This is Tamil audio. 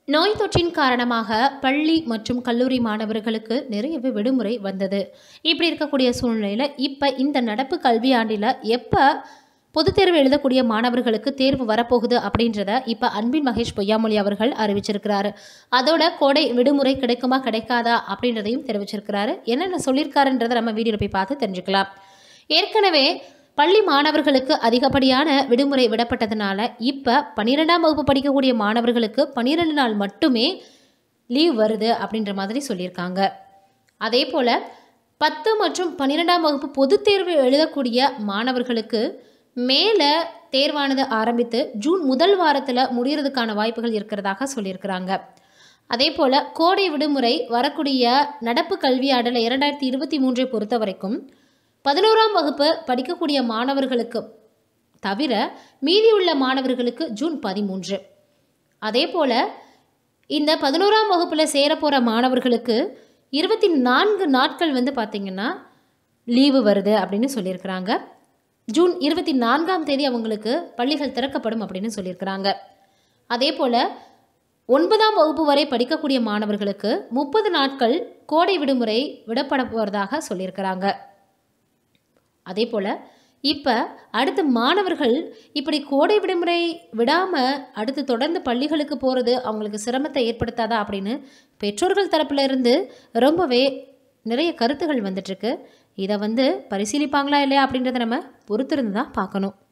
நோய் தொற்றின் காரணமாக பள்ளி மற்றும் கல்லூரி மாணவர்களுக்கு நிறையவே விடுமுறை வந்தது இப்படி இருக்கக்கூடிய சூழ்நிலையில் இப்போ இந்த நடப்பு கல்வியாண்டில் எப்போ பொதுத் தேர்வு எழுதக்கூடிய மாணவர்களுக்கு தேர்வு வரப்போகுது அப்படின்றத இப்போ அன்பின் மகேஷ் பொய்யாமொழி அவர்கள் அறிவிச்சிருக்கிறாரு அதோட கோடை விடுமுறை கிடைக்குமா கிடைக்காதா அப்படின்றதையும் தெரிவிச்சிருக்கிறாரு என்னென்ன சொல்லியிருக்காருன்றதை நம்ம வீடியோவில் போய் பார்த்து தெரிஞ்சுக்கலாம் ஏற்கனவே பள்ளி மாணவர்களுக்கு அதிகப்படியான விடுமுறை விடப்பட்டதுனால இப்போ பன்னிரெண்டாம் வகுப்பு படிக்கக்கூடிய மாணவர்களுக்கு பன்னிரெண்டு நாள் மட்டுமே லீவ் வருது அப்படின்ற மாதிரி சொல்லியிருக்காங்க அதே போல் பத்து மற்றும் பன்னிரெண்டாம் வகுப்பு பொதுத் தேர்வு எழுதக்கூடிய மாணவர்களுக்கு மேலே தேர்வானது ஆரம்பித்து ஜூன் முதல் வாரத்தில் முடியறதுக்கான வாய்ப்புகள் இருக்கிறதாக சொல்லியிருக்கிறாங்க அதே போல் கோடை விடுமுறை வரக்கூடிய நடப்பு கல்வியாண்டில் இரண்டாயிரத்தி இருபத்தி மூன்றை பொறுத்த வரைக்கும் பதினோராம் வகுப்பு படிக்கக்கூடிய மாணவர்களுக்கு தவிர மீதியுள்ள மாணவர்களுக்கு ஜூன் பதிமூன்று அதே போல் இந்த பதினோராம் வகுப்பில் சேரப்போகிற மாணவர்களுக்கு இருபத்தி நான்கு நாட்கள் வந்து பார்த்திங்கன்னா லீவு வருது அப்படின்னு சொல்லியிருக்கிறாங்க ஜூன் இருபத்தி நான்காம் தேதி அவங்களுக்கு பள்ளிகள் திறக்கப்படும் அப்படின்னு சொல்லியிருக்கிறாங்க அதே போல் ஒன்பதாம் வகுப்பு வரை படிக்கக்கூடிய மாணவர்களுக்கு முப்பது நாட்கள் கோடை விடுமுறை விடப்பட போகிறதாக சொல்லியிருக்கிறாங்க அதே போல் இப்போ அடுத்து மாணவர்கள் இப்படி கோடை விடுமுறை விடாமல் அடுத்து தொடர்ந்து பள்ளிகளுக்கு போகிறது அவங்களுக்கு சிரமத்தை ஏற்படுத்தாதா அப்படின்னு பெற்றோர்கள் தரப்புல இருந்து ரொம்பவே நிறைய கருத்துகள் வந்துட்டுருக்கு இதை வந்து பரிசீலிப்பாங்களா இல்லையா அப்படின்றத நம்ம பொறுத்திருந்து தான் பார்க்கணும்